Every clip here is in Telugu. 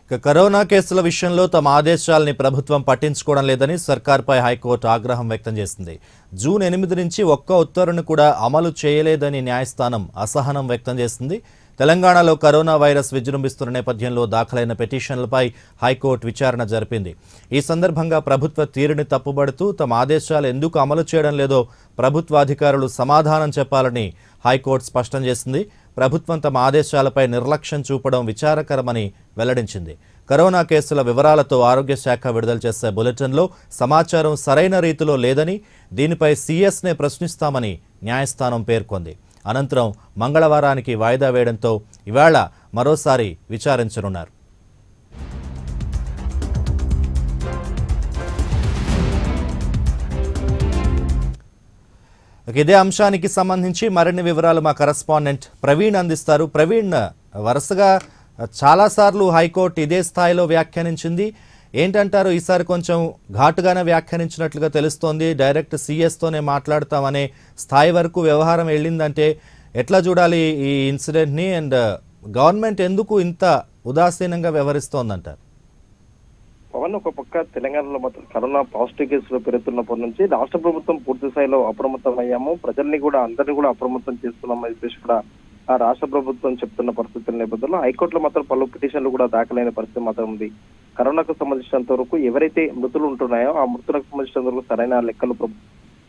ఇక కరోనా కేసుల విషయంలో తమ ఆదేశాలని ప్రభుత్వం పట్టించుకోవడం లేదని సర్కార్పై హైకోర్టు ఆగ్రహం వ్యక్తం చేసింది జూన్ ఎనిమిది నుంచి ఒక్క ఉత్తర్వును కూడా అమలు చేయలేదని న్యాయస్థానం అసహనం వ్యక్తం చేసింది తెలంగాణలో కరోనా వైరస్ విజృంభిస్తున్న నేపథ్యంలో దాఖలైన పిటిషన్లపై హైకోర్టు విచారణ జరిపింది ఈ సందర్భంగా ప్రభుత్వ తీరుని తప్పుబడుతూ తమ ఆదేశాలు ఎందుకు అమలు చేయడం లేదో ప్రభుత్వాధికారులు సమాధానం చెప్పాలని హైకోర్టు స్పష్టం చేసింది ప్రభుత్వం తమ ఆదేశాలపై నిర్లక్ష్యం చూపడం విచారకరమని వెల్లడించింది కరోనా కేసుల వివరాలతో ఆరోగ్య శాఖ విడుదల చేసే బులెటిన్లో సమాచారం సరైన రీతిలో లేదని దీనిపై సీఎస్నే ప్రశ్నిస్తామని న్యాయస్థానం పేర్కొంది అనంతరం మంగళవారానికి వాయిదా వేయడంతో ఇవాళ మరోసారి విచారించనున్నారు ఇక ఇదే అంశానికి సంబంధించి మరిన్ని వివరాలు మా కరస్పాండెంట్ ప్రవీణ్ అందిస్తారు ప్రవీణ్ వరుసగా చాలాసార్లు హైకోర్టు ఇదే స్థాయిలో వ్యాఖ్యానించింది ఏంటంటారు ఈసారి కొంచెం ఘాటుగానే వ్యాఖ్యానించినట్లుగా తెలుస్తోంది డైరెక్ట్ సీఎస్తోనే మాట్లాడతామనే స్థాయి వరకు వ్యవహారం వెళ్ళిందంటే ఎట్లా చూడాలి ఈ ఇన్సిడెంట్ని అండ్ గవర్నమెంట్ ఎందుకు ఇంత ఉదాసీనంగా వ్యవహరిస్తోందంటారు పవన్ ఒక పక్క తెలంగాణలో మాత్రం కరోనా పాజిటివ్ కేసులు పెరుగుతున్నప్పటి నుంచి రాష్ట్ర ప్రభుత్వం పూర్తి స్థాయిలో అప్రమత్తం అయ్యాము ప్రజల్ని కూడా అందరినీ కూడా అప్రమత్తం చేస్తున్నామని చెప్పేసి కూడా ఆ రాష్ట్ర ప్రభుత్వం చెప్తున్న పరిస్థితుల నేపథ్యంలో హైకోర్టులో మాత్రం పలు పిటిషన్లు కూడా దాఖలైన పరిస్థితి మాత్రం ఉంది కరోనాకు సంబంధించినంత వరకు ఎవరైతే మృతులు ఉంటున్నాయో ఆ మృతులకు సంబంధించినంత వరకు సరైన లెక్కలు ప్రభు-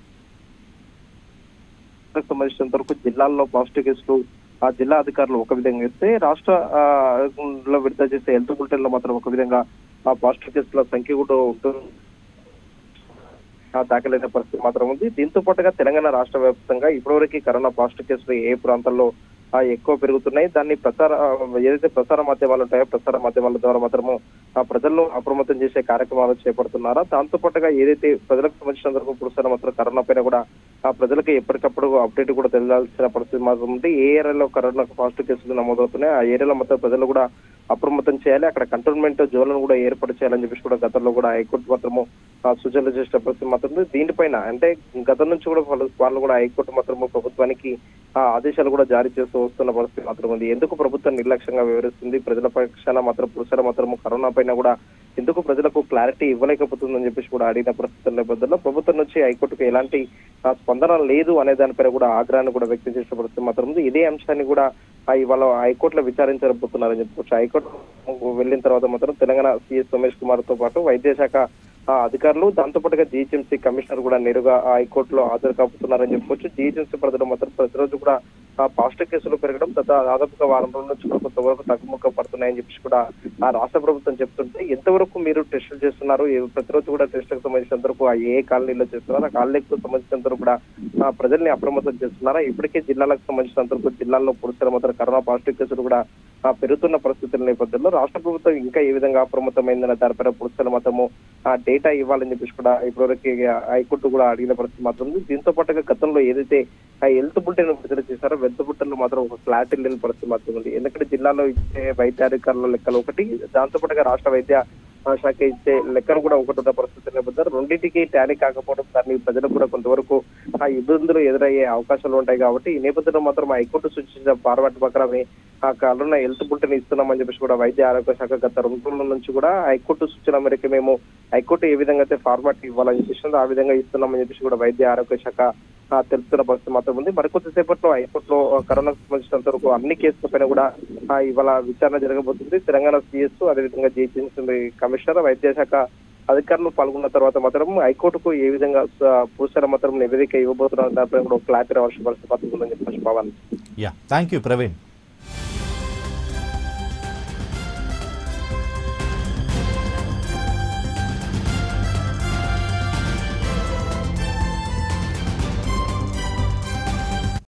కు సంబంధించినంత వరకు జిల్లాల్లో పాజిటివ్ కేసులు ఆ జిల్లా అధికారులు ఒక విధంగా ఇస్తే రాష్ట్ర ఆ, లో విడుదల చేసే హెల్త్ బులెటిన్ లో మాత్రం ఒక విధంగా ఆ పాజిటివ్ కేసుల సంఖ్య కూడా ఉంటుంది ఆ దాఖలైన పరిస్థితి మాత్రం ఉంది దీంతో పాటుగా తెలంగాణ రాష్ట్ర వ్యాప్తంగా ఇప్పటివరకు కరోనా పాజిటివ్ కేసులు ఏ ప్రాంతాల్లో ఆ, ఎక్కువ పెరుగుతున్నాయి దాన్ని ప్రచార ఆ, ఏదైతే ప్రసార మాధ్యమాలు ఉంటాయో ప్రసార మాధ్యమాల ద్వారా మాత్రము ఆ ప్రజల్లో అప్రమత్తం చేసే కార్యక్రమాలు చేపడుతున్నారా దాంతో పాటుగా ఏదైతే ప్రజలకు సంబంధించిన వరకు పురుషుల మాత్రం కరోనా పైన కూడా ఆ ప్రజలకు ఎప్పటికప్పుడు అప్డేట్ కూడా తెలియాల్సిన పరిస్థితి మాత్రం ఉంది ఏ ఏరియాలో కరోనా పాజిటివ్ కేసులు నమోదవుతున్నాయి ఆ ఏరియాలో మొత్తం ప్రజలు కూడా అప్రమత్తం చేయాలి అక్కడ కంటోన్మెంట్ జోన్లను కూడా ఏర్పాటు చేయాలని చెప్పేసి కూడా గతంలో కూడా హైకోర్టు మాత్రము ఆ సూచనలు చేసిన పరిస్థితి మాత్రం ఉంది. దీనిపైన అంటే గతం నుంచి కూడా వాళ్ళు వాళ్ళు కూడా హైకోర్టు మాత్రము ప్రభుత్వానికి ఆ ఆదేశాలు కూడా జారీ చేస్తూ వస్తున్న పరిస్థితి మాత్రం ఉంది ఎందుకు ప్రభుత్వం నిర్లక్ష్యంగా వివరిస్తుంది ప్రజల పక్షాన మాత్రం పురుషుల మాత్రము కరోనా పైన కూడా ఎందుకు ప్రజలకు క్లారిటీ ఇవ్వలేకపోతుందని చెప్పేసి కూడా అడిగిన పరిస్థితుల నేపథ్యంలో ప్రభుత్వం నుంచి హైకోర్టుకు ఎలాంటి ఆ, స్పందన లేదు అనే దానిపైన కూడా ఆగ్రహాన్ని కూడా వ్యక్తం చేసిన పరిస్థితి మాత్రం ఉంది ఇదే అంశాన్ని కూడా ఆ, ఇవాళ హైకోర్టులో విచారించబోతున్నారని చెప్పుకోవచ్చు హైకోర్టు వెళ్ళిన తర్వాత మాత్రం తెలంగాణ సీఎస్ సోమేష్ కుమార్ తో పాటు వైద్య శాఖ ఆ, అధికారులు దాంతో పాటుగా జీహెచ్ఎంసీ కమిషనర్ కూడా నేరుగా ఆ హైకోర్టులో హాజరు కాబోతున్నారని చెప్పుకోవచ్చు జీహెచ్ఎంసీ పరిధిలో మాత్రం ప్రతిరోజు కూడా ఆ పాజిటివ్ కేసులు పెరగడం గత దాదాపుగా వారం రోజుల నుంచి కూడా కొంతవరకు తగ్గుముఖ పడుతున్నాయని చెప్పేసి కూడా ఆ రాష్ట్ర ప్రభుత్వం చెప్తుంటే ఎంతవరకు మీరు టెస్టులు చేస్తున్నారు ఏ- ప్రతిరోజు కూడా టెస్టులకు సంబంధించినంత వరకు ఆ ఏ కాలనీలో చేస్తున్నారు ఆ కాలనీలకు సంబంధించినంత వరకు కూడా ఆ ప్రజల్ని అప్రమత్తం చేస్తున్నారా ఇప్పటికే జిల్లాలకు సంబంధించినంత వరకు జిల్లాల్లో పురుషుల మాత్రం కరోనా పాజిటివ్ కేసులు కూడా ఆ పెరుగుతున్న పరిస్థితుల నేపథ్యంలో రాష్ట్ర ప్రభుత్వం ఇంకా ఏ విధంగా అప్రమత్తమైందన్న దానిపైన పురుషుల మాత్రము ఆ డేటా ఇవ్వాలని చెప్పేసి కూడా ఇప్పటివరకు హైకోర్టు కూడా అడిగిన పరిస్థితి మాత్రం ఉంది దీంతో పాటుగా గతంలో ఏదైతే ఆ హెల్త్ బులెటిన్ విడుదల చేశారో హెల్త్ బులెటిన్ లో మాత్రం ఒక క్లారిటీ లేని పరిస్థితి మాత్రం ఉంది ఎందుకంటే జిల్లాలో ఇచ్చే వైద్యాధికారుల లెక్కలు ఒకటి దాంతో పాటుగా రాష్ట్ర వైద్య ఆ, శాఖ ఇచ్చే లెక్కలు కూడా ఒకటి ఉన్న పరిస్థితి నేపథ్యంలో రెండింటికి టాలీ కాకపోవడం దాన్ని ప్రజలకు కూడా కొంతవరకు ఆ ఇబ్బందులు ఎదురయ్యే అవకాశాలు ఉంటాయి కాబట్టి ఈ నేపథ్యంలో మాత్రం హైకోర్టు సూచించిన ఫార్మాట్ ప్రకారమే ఆ కరోనా హెల్త్ బులెటిన్ ఇస్తున్నామని చెప్పేసి కూడా వైద్య ఆరోగ్య శాఖ గత రెండు రోజుల నుంచి కూడా హైకోర్టు సూచన మేరకు మేము హైకోర్టు ఏ విధంగా అయితే ఫార్మాట్ ఇవ్వాలని చెప్పేసి ఆ విధంగా ఇస్తున్నామని చెప్పేసి కూడా వైద్య ఆరోగ్య శాఖ ఆ, తెలుపుతున్న పరిస్థితి మాత్రం ఉంది మరికొద్దిసేపట్లో హైకోర్టులో ఆ, కరోనాకు సంబంధించినంత వరకు అన్ని కేసుల పైన కూడా ఆ, ఇవాళ విచారణ జరగబోతుంది తెలంగాణ సిఎస్ అదేవిధంగా జీహెచ్ఎంసీ కమిషనర్ వైద్య శాఖ అధికారులు పాల్గొన్న తర్వాత మాత్రం హైకోర్టుకు ఏ విధంగా పురుషుల మాత్రం నివేదిక ఇవ్వబోతున్నారు దానిపై కూడా క్లారిటీ రావాల్సిన పరిస్థితి మాత్రం ఉందని చెప్పేసి Pawan yeah thank you Praveen